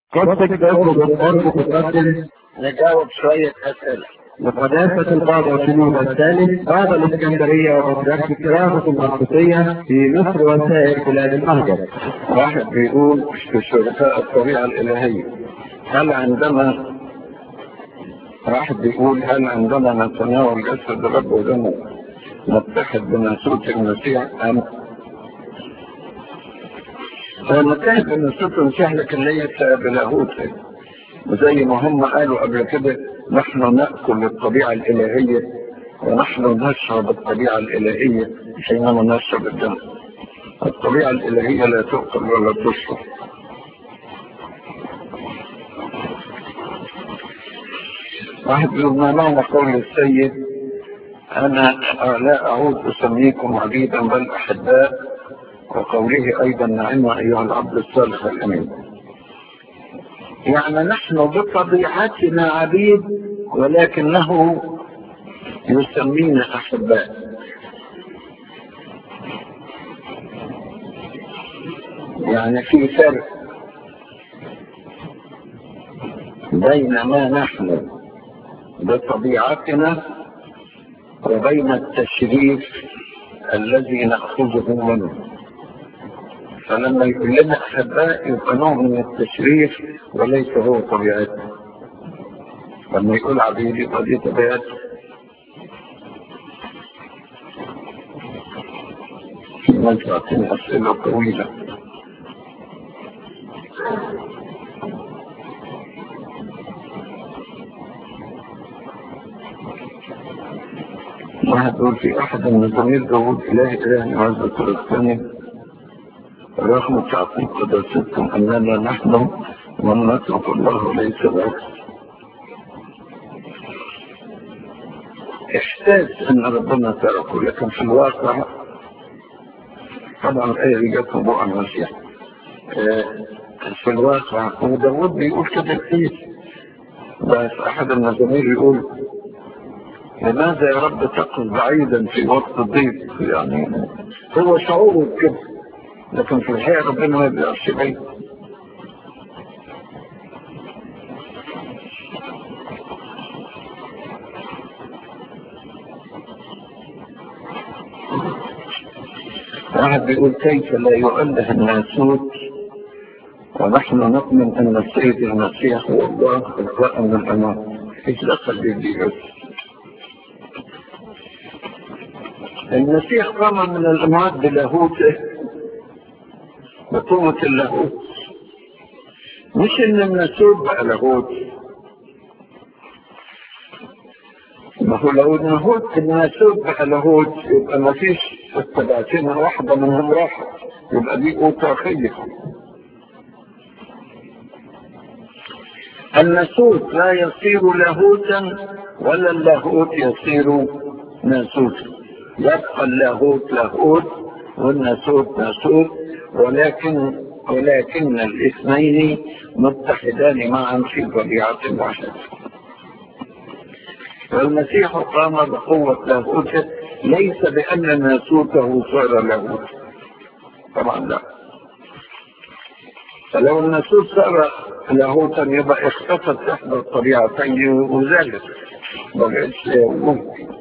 قد تجاوب الأرض تقدم نجاوب شوية أسئلة لقداسة القاضي شنود الثالث بعد الإسكندرية وبغداد كرامة الأرضية في مصر وسائر بلاد المهجر. واحد بيقول في شركاء الطبيعة الإلهية هل عندما واحد بيقول هل عندما نتناول جسد الرب ودمه نتحد بناسوت المسيح أم نتحد بناسوت المسيح لكن ليس بلاهوت وزي ما هم قالوا قبل كده نحن نأكل الطبيعة الإلهية ونحن نشرب الطبيعة الإلهية حينما نشرب الدم الطبيعة الإلهية لا تؤكل ولا تشرب واحد يقول ما معنى قول السيد أنا لا أعود أسميكم عبيدا بل أحباء وقوله أيضا نعم أيها العبد الصالح الأمين يعني نحن بطبيعتنا عبيد ولكنه يسمينا أحباء يعني في فرق بين ما نحن بطبيعتنا وبين التشريف الذي نأخذه منه فلما يقول لنا أحباء يبقى نوع من التشريف وليس هو طبيعتنا لما يقول عبيد يبقى دي طبيعته في مجموعة أسئلة طويلة واحد يقول في أحد المزامير داود إله إله عز الثاني رغم تعقيد قداستكم أننا نحن من نترك الله ليس العكس احتاج أن ربنا تركه لكن في الواقع طبعا الآية دي جت موضوع المسيح في الواقع وداود بيقول كده كتير بس أحد المزامير يقول لماذا يا رب تقف بعيدا في وقت الضيق يعني هو شعوره كده لكن في الحقيقة ربنا ما بيقفش بعيد واحد بيقول كيف لا يؤله الناسوت ونحن نؤمن ان السيد المسيح هو الله القائم من الامام ايش دخل بالدي بس المسيح قام من الاموات بلاهوته بقوة اللاهوت مش ان الناسوت بقى لاهوت ما هو لو اللاهوت الناسوت بقى لاهوت يبقى ما فيش التبعتين واحدة منهم راحت يبقى دي أوتاخية الناسوت لا يصير لاهوتا ولا اللاهوت يصير ناسوتا يبقى اللاهوت لاهوت والناسوت ناسوت ولكن ولكن الاثنين متحدان معا في طبيعة واحدة والمسيح قام بقوة لاهوته ليس بأن ناسوته صار لاهوت طبعا لا فلو الناسوت صار لاهوتا يبقى اختفت احدى الطبيعتين وزالت ما بقتش ممكن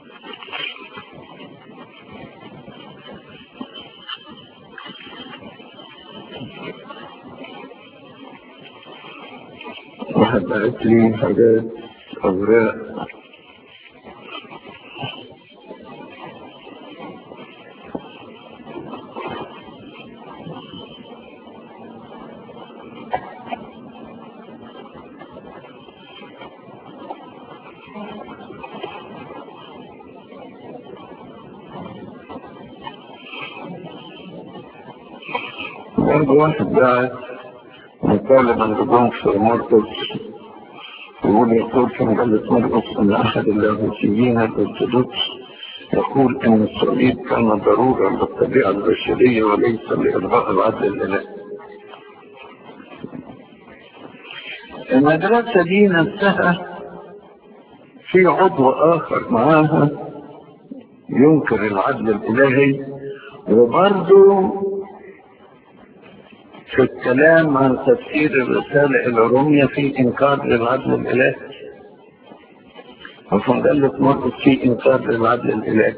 واحد بعت لي حاجات أوراق برضه واحد بعت مطالبا بجنس مرقس يقول يقول في مجلة مرقس أن أحد اللاهوتيين الأرثوذكس يقول أن الصليب كان ضرورة للطبيعة البشرية وليس لإلغاء العدل الإلهي. المدرسة دي نفسها في عضو آخر معاها ينكر العدل الإلهي وبرضه في الكلام عن تفسير الرسالة إلى روميا في إنكار للعدل الإلهي وفي مجلة مرقس في إنكار للعدل الإلهي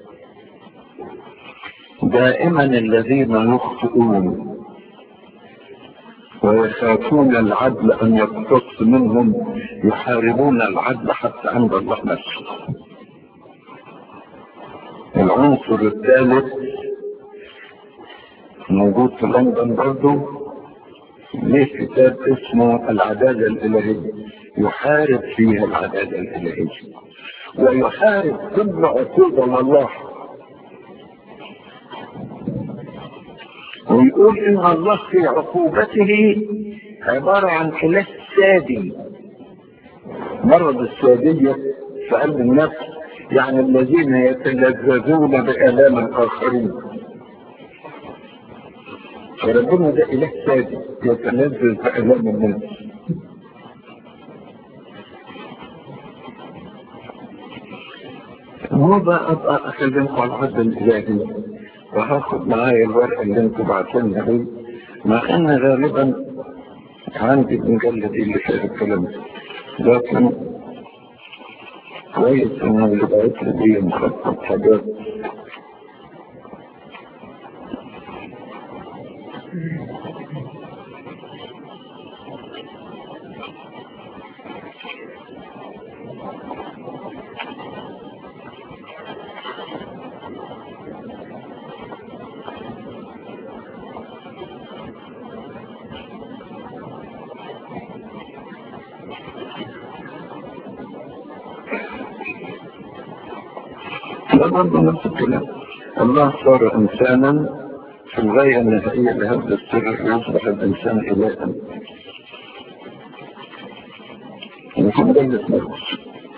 دائما الذين يخطئون ويخافون العدل أن يقتص منهم يحاربون العدل حتى عند الله نفسه العنصر الثالث موجود في لندن برضه ليه كتاب اسمه العدالة الإلهية يحارب فيها العدالة الإلهية ويحارب كل عقوبة لله ويقول إن الله في عقوبته عبارة عن إله سادي مرض السادية في قلب النفس يعني الذين يتلذذون بآلام الآخرين فربنا ده إله سادي يتلذذ بآلام الناس هو بقى ابقى اكلمكم على العدل الالهي وهاخد معايا الورقه اللي انتوا بعتلنا دي مع ان غالبا عندي المجله دي اللي فيها الكلام ده لكن كويس ان اللي بعت لي دي مخطط حاجات ده برضه نفس الكلام الله صار انسانا في الغاية النهائية لهذا السر يصبح الانسان الها وفي مجلة مرقس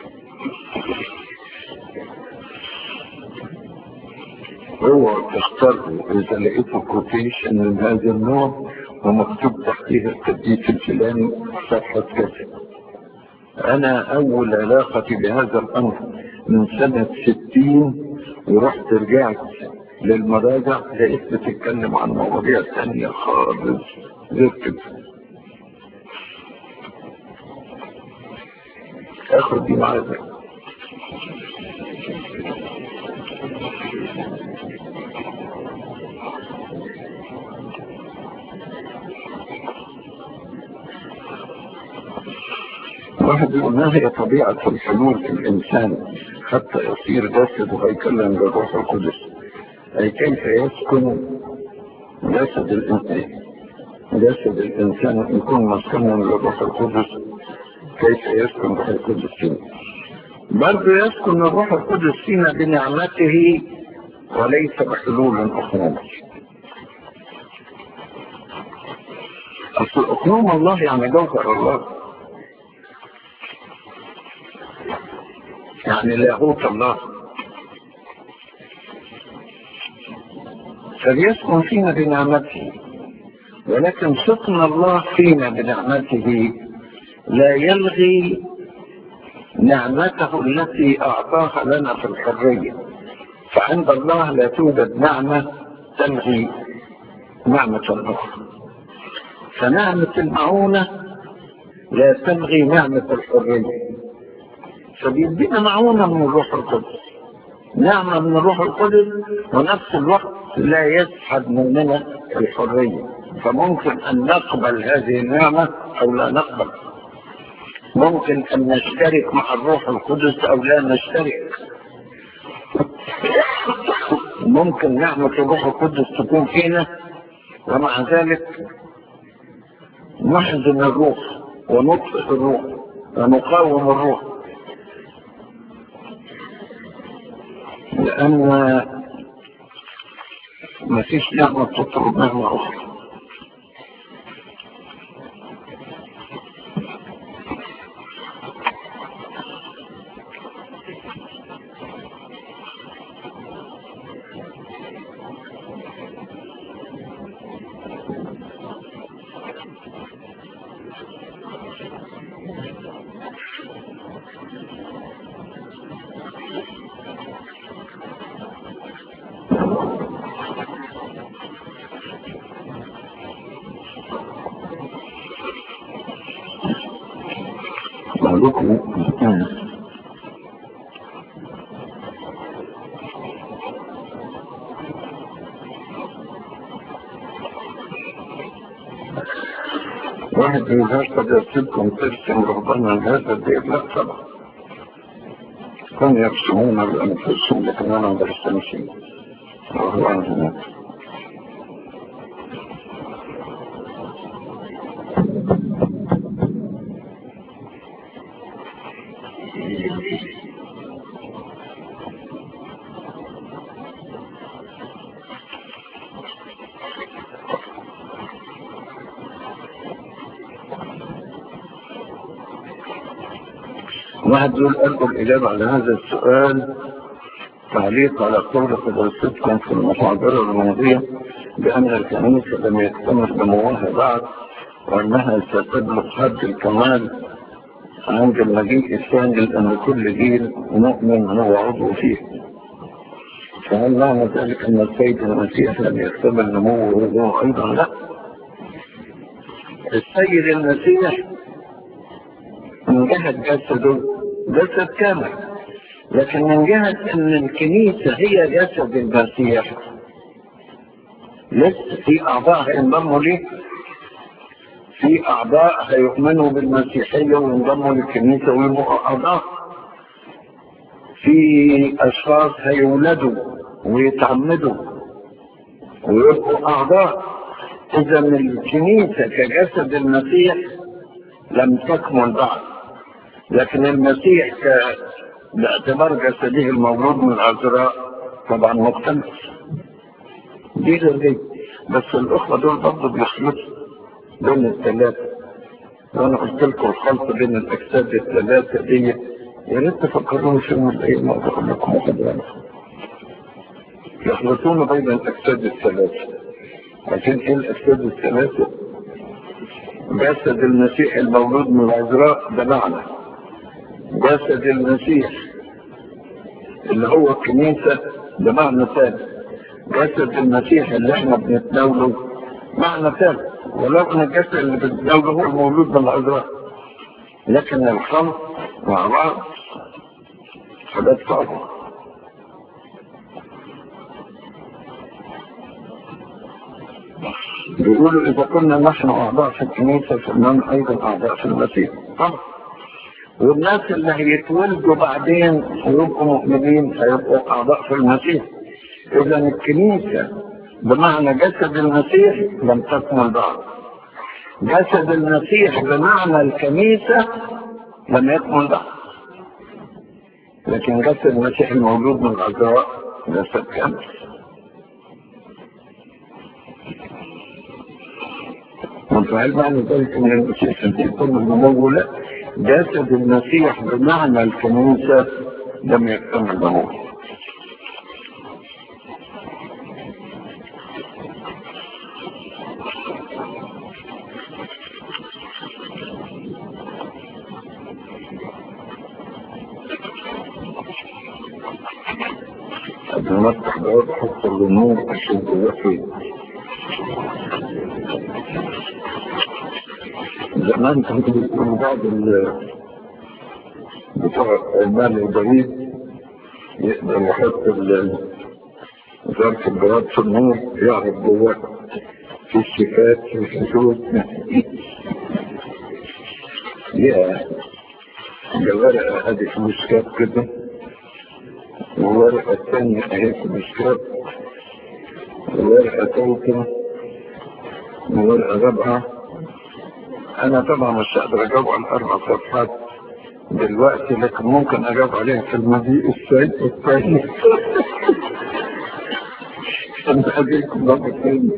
هو اختار اذا لقيته كوتيشن من هذا النوع ومكتوب تحتيها التدليس الفلاني صفحة كذا انا اول علاقتي بهذا الامر من سنة ستين ورحت رجعت للمراجع لقيت بتتكلم عن مواضيع تانية خالص غير كده اخد دي معايا ده. واحد يقول ما هي طبيعة الحلول في الإنسان حتى يصير جسد وهيكلا للروح القدس أي كيف يسكن جسد الإنسان جسد الإنسان يكون مسكنا للروح القدس كيف يسكن الروح القدس فينا برضه يسكن الروح القدس فينا بنعمته وليس بحلول أخرى أصل أقنوم الله يعني جوهر الله يعني لاهوت الله فليسكن فينا بنعمته ولكن سكن الله فينا بنعمته لا يلغي نعمته التي أعطاها لنا في الحرية فعند الله لا توجد نعمة تلغي نعمة أخرى فنعمة المعونة لا تلغي نعمة الحرية فبيدينا معونة من الروح القدس نعمة من الروح القدس ونفس الوقت لا يسحب مننا الحرية فممكن أن نقبل هذه النعمة أو لا نقبل ممكن أن نشترك مع الروح القدس أو لا نشترك ممكن نعمة الروح القدس تكون فينا ومع ذلك نحزن الروح ونطفئ الروح ونقاوم الروح لأن ما فيش نعمة تطلب نعمة أخرى لكم واحد من الناس قد يرسلكم ترسم ربنا هذا البيت لا طبعا كانوا يرسمون بأنفسهم لكن أنا ما برسمش وهو هناك واحد يقول أرجو الإجابة على هذا السؤال تعليق على قول حضرتكم في المحاضرة الماضية بأن الكنيسة لم يكتمل نموها بعد وأنها ستبلغ حد الكمال عند المجيء الثاني لأن كل جيل مؤمن هو عضو فيه فهل معنى ذلك أن السيد المسيح لم يكتمل نموه هو أيضا لا السيد المسيح من جهة جسده جسد كامل لكن من جهة ان الكنيسة هي جسد المسيح لسه في اعضاء هينضموا ليه في اعضاء هيؤمنوا بالمسيحية وينضموا للكنيسة ويبقوا اعضاء في اشخاص هيولدوا ويتعمدوا ويبقوا اعضاء اذا الكنيسة كجسد المسيح لم تكمل بعد لكن المسيح ك... باعتبار جسده المولود من العذراء طبعا مختلف دي غير بس الاخوه دول برضه بيخلطوا بين الثلاثه وانا قلت لكم الخلط بين الاجساد الثلاثه دي يا ريت تفكروني في يوم من الايام اقول لكم واحد يخلطون بين الاجساد الثلاثه عشان ايه الاجساد الثلاثه جسد المسيح المولود من العذراء ده معنى جسد المسيح اللي هو الكنيسة بمعنى ثالث جسد المسيح اللي احنا بنتناوله معنى ثالث ولو ان الجسد اللي بنتناوله هو المولود من العذراء لكن الخلط مع بعض حاجات صعبة بيقولوا إذا كنا نحن أعضاء في الكنيسة فإننا أيضا أعضاء في المسيح طبعا والناس اللي هيتولدوا بعدين ويبقوا مؤمنين هيبقوا أعضاء في المسيح إذا الكنيسة بمعنى جسد المسيح لم تكمل بعد جسد المسيح بمعنى الكنيسة لم يكمل بعد لكن جسد المسيح الموجود من العذراء جسد كامل وفعل معنى ذلك ان المسيح يكون النمو لا جسد المسيح بمعنى الكنيسة لم يكتمل نمو قبل ما افتح باب حط النور عشان توفي زمان كنت بيكون بعض ال بتوع المال البريد يقدر يحط ظرف الجواب في النور يعرف جواه في الشفات في الخشوب يا الورقة هذه في مشكات كده والورقة الثانية اهي في مشكات والورقة ثالثة وورقة رابعة انا طبعا مش هقدر اجاوب على الاربع صفحات دلوقتي لكن ممكن اجاوب عليها في المجيء السيء الثاني عشان اجيكم مرة تاني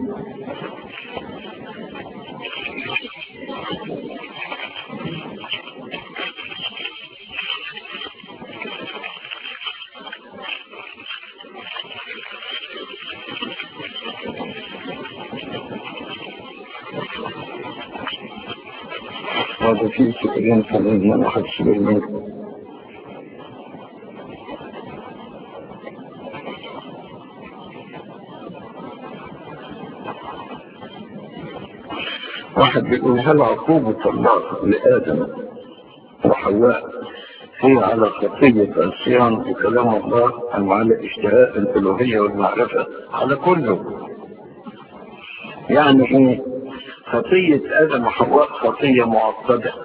هذا في سؤالين كمان ما أحدش بالمنكم واحد بيقول هل عقوبة الله لآدم وحواء هي على خطية الصيام بكلام الله أم على اشتهاء الألوهية والمعرفة على كله يعني ايه خطية آدم وحواء خطية معقدة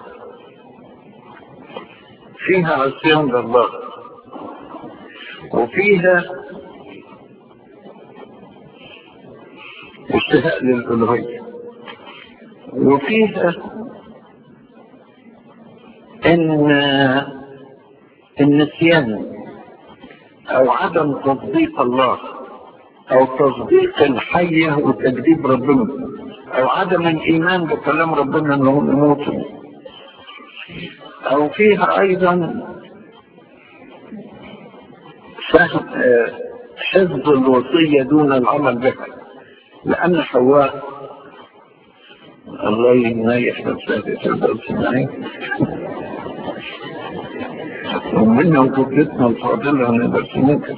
فيها عصيان لله وفيها اشتهاء للألوهية وفيها ان النسيان او عدم تصديق الله او تصديق الحية وتكذيب ربنا او عدم الايمان بكلام ربنا انهم يموتوا او فيها ايضا فهم حفظ الوصية دون العمل بها لان حواء الله ينيح نفسه في الدرس معي ومنا وجدتنا الفاضلة هنقدر ممكن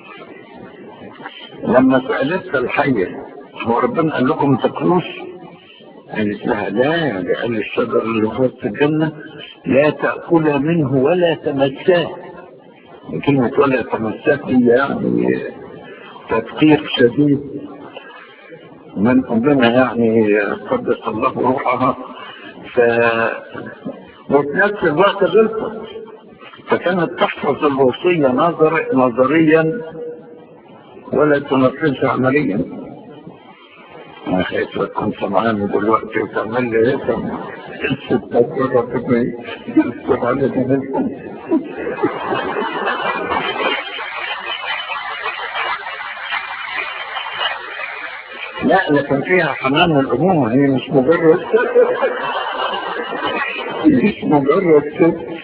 لما سألتها الحية هو ربنا قال لكم تاكلوش قالت لها لا قال الشجر اللي هو في الجنة لا تأكل منه ولا تمساه كلمة ولا تمساه دي يعني تفكير شديد من ربنا يعني قدس الله روحها ف وفي نفس الوقت غلطت فكانت تحفظ الوصية نظر نظريا ولا تنفذها عمليا ما خايف تكون سمعاني دلوقتي وتعمل لي ايه الستات جربتني تكتب على دماغكم لا لكن فيها حنان الأمومة هي مش مجرد مش مجرد ست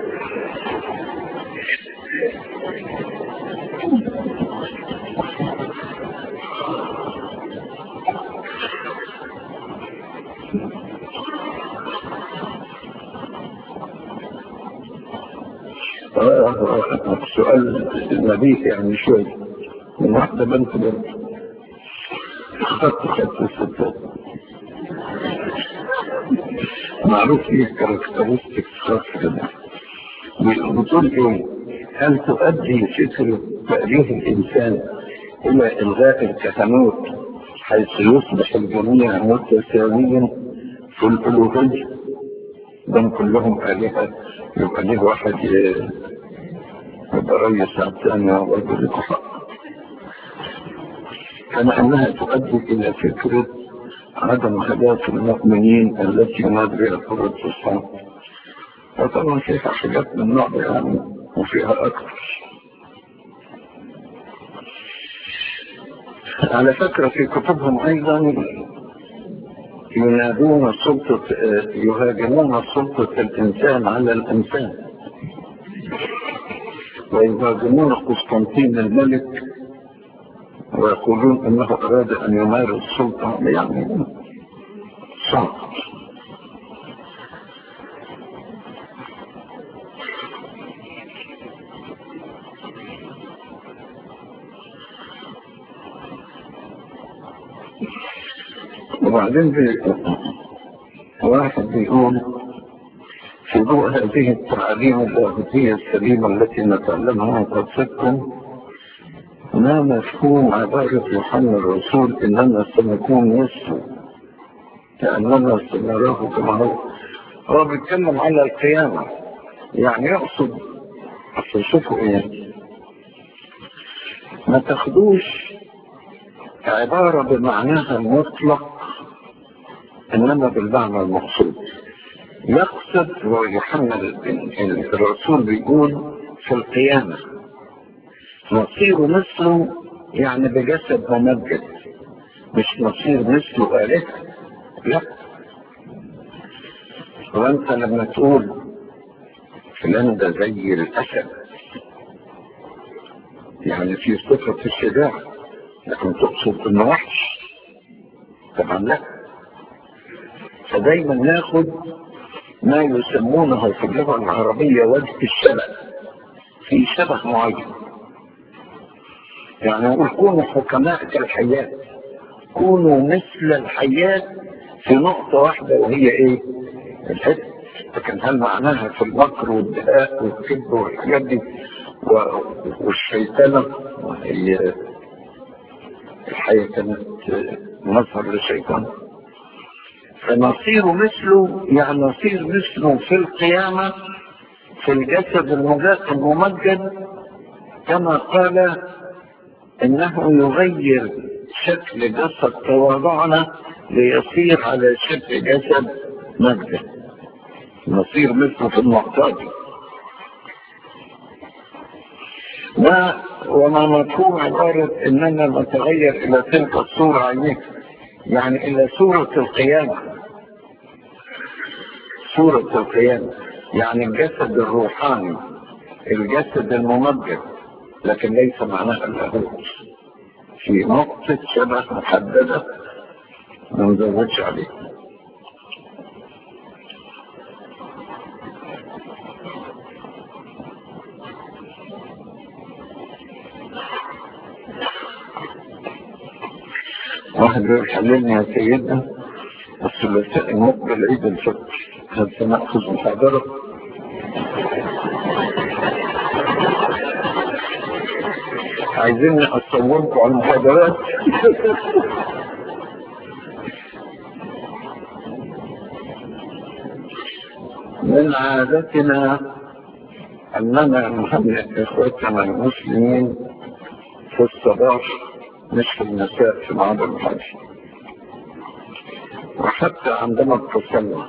سؤال نبيه يعني شوي من واحدة بنت بنت خدت خدت الستات معروف فيه كاركترستيك خاص كده بتقول ايه هل تؤدي فكرة تأليف الإنسان إلى إلغاء الكهنوت حيث يصبح الجميع متساويا في الألوهية بين كلهم آلهة يبقى ليه واحد يبقى رئيس الثاني ورجل الكفار كما أنها تؤدي إلى فكرة عدم هداية المؤمنين التي ينادي بها القرآن الصالح وطبعا فيها حاجات من النوع ده يعني وفيها أكثر على فكرة في كتبهم أيضا ينادون سلطة يهاجمون سلطة الإنسان على الإنسان ويهاجمون قسطنطين الملك ويقولون انه اراد ان يمارس سلطة يعني سلطة وبعدين بي... واحد بيقول في ضوء هذه التعاليم اللاهوتية السليمة التي نتعلمها من قدستكم ما مفهوم عبارة يوحنا الرسول إننا سنكون مثله كأننا سنراه كما هو هو بيتكلم على القيامة يعني يقصد أصل شوفوا إيه ما تاخدوش عبارة بمعناها المطلق إنما بالمعنى المقصود يقصد ويوحنا الرسول بيقول في القيامة نصير مثله يعني بجسد ممجد مش نصير مثله آلهة لا وانت لما تقول فلان ده زي الأسد يعني في صفة الشجاعة لكن تقصد انه وحش طبعا لا فدايما ناخد ما يسمونه في اللغة العربية وجه الشبه في شبه معين يعني نقول كونوا حكماء كالحياة كونوا مثل الحياة في نقطة واحدة وهي ايه الحس لكن هل معناها في المكر والدهاء والكذب والحاجات دي والشيطنة هي الحياة كانت مظهر للشيطان فنصير مثله يعني نصير مثله في القيامة في الجسد الممجد كما قال انه يغير شكل جسد تواضعنا ليصير على شكل جسد مجد نصير مثله في المعتاد ما وما مفهوم عبارة اننا نتغير الى تلك الصورة عينيك يعني الى صورة القيامة صورة القيامة يعني الجسد الروحاني الجسد الممجد لكن ليس معناها اللاهوت في نقطة شبه محددة ما نزودش عليها واحد يقول حللني يا سيدنا الثلاثاء المقبل عيد الفطر هل سنأخذ محاضرة؟ عايزين اصوركم على المحاضرات من عادتنا اننا نهنئ اخوتنا المسلمين في الصباح مش في المساء في بعض الحج وحتى عندما اتصلنا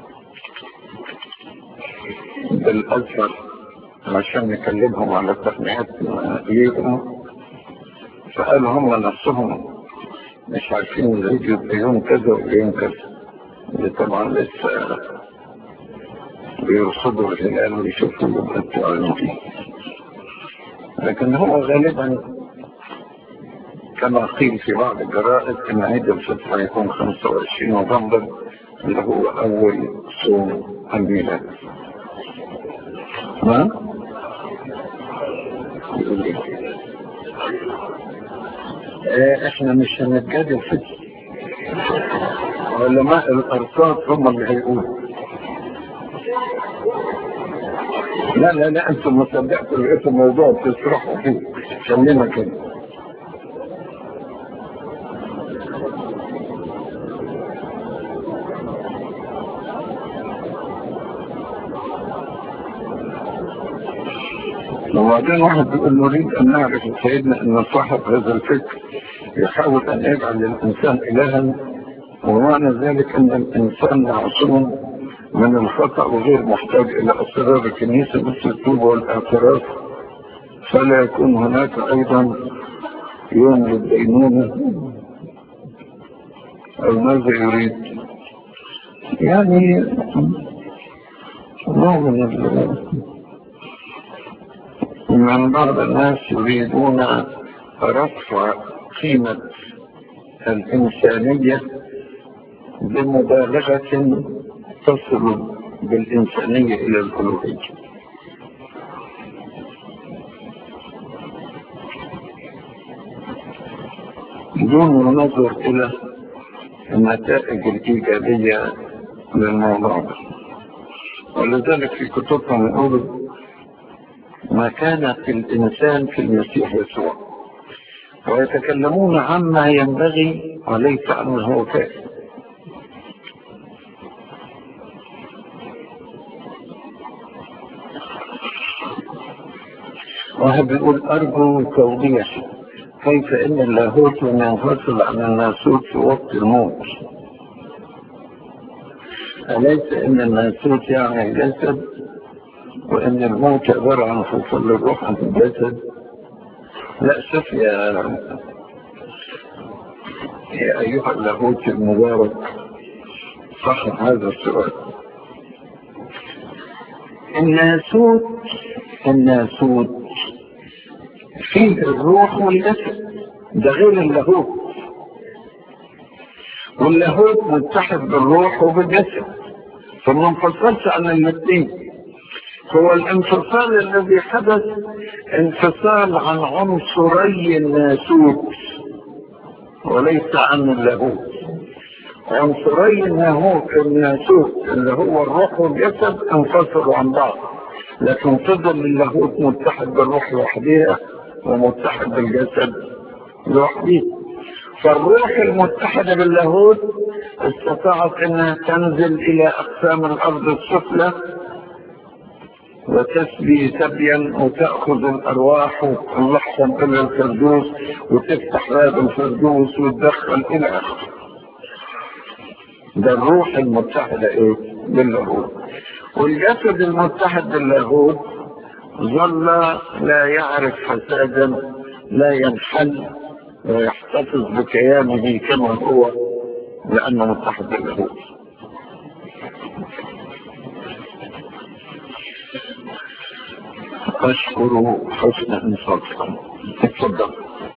بالازهر عشان نكلمهم على تقنيات ليهم فقالوا هم نفسهم مش عارفين العيد يبقى يوم كذا ويوم كذا اللي طبعا لسه بيرصدوا الهلال ويشوفوا اللي بتاعهم فيه لكن هو غالبا كما قيل في بعض الجرائد ان عيد الفطر هيكون 25 نوفمبر اللي هو اول صوم الميلاد ها؟ اه احنا مش هنتجادل في علماء الارصاد هم اللي هيقولوا لا لا لا انتم ما صدقتوا لقيتوا الموضوع بتسرحوا فيه خلينا كده وبعدين واحد بيقول نريد ان نعرف سيدنا ان صاحب هذا الفكر يحاول ان يجعل الانسان الها ومعنى ذلك ان الانسان معصوم من الخطا وغير محتاج الى اسرار الكنيسه مثل التوبه والاعتراف فلا يكون هناك ايضا يوم للدينونه او ماذا يريد يعني نوع من من بعض الناس يريدون رفع قيمة الإنسانية بمبالغة تصل بالإنسانية إلى الألوهية دون النظر إلى النتائج الإيجابية للموضوع ده ولذلك في كتبهم يقولوا مكانة الإنسان في المسيح يسوع ويتكلمون عما ينبغي وليس عما هو كائن واحد بيقول أرجو توضيح كيف إن اللاهوت ينفصل عن الناسوت في وقت الموت أليس إن الناسوت يعني الجسد وإن الموت عبارة عن فصل الروح عن الجسد لا شوف يا يا أيها اللاهوت المبارك صح هذا السؤال الناسوت الناسوت فيه الروح والجسد ده غير اللاهوت واللاهوت متحد بالروح وبالجسد فما انفصلش عن الاثنين هو الانفصال الذي حدث انفصال عن عنصري الناسوت وليس عن اللاهوت عنصري الناهوت الناسوت اللي هو الروح والجسد انفصلوا عن بعض لكن فضل اللاهوت متحد بالروح لوحدها ومتحد بالجسد لوحده فالروح المتحدة باللاهوت استطاعت انها تنزل الى اقسام الارض السفلى وتسبي سبيا وتأخذ الأرواح وتطلعهم إلى الفردوس وتفتح باب الفردوس وتدخل إلى آخره. ده الروح المتحدة إيه؟ باللاهوت. والجسد المتحد باللاهوت ظل لا يعرف فسادا لا ينحل ويحتفظ بكيانه كما هو لأنه متحد باللاهوت. أشكر حسن إنصافكم. تفضل.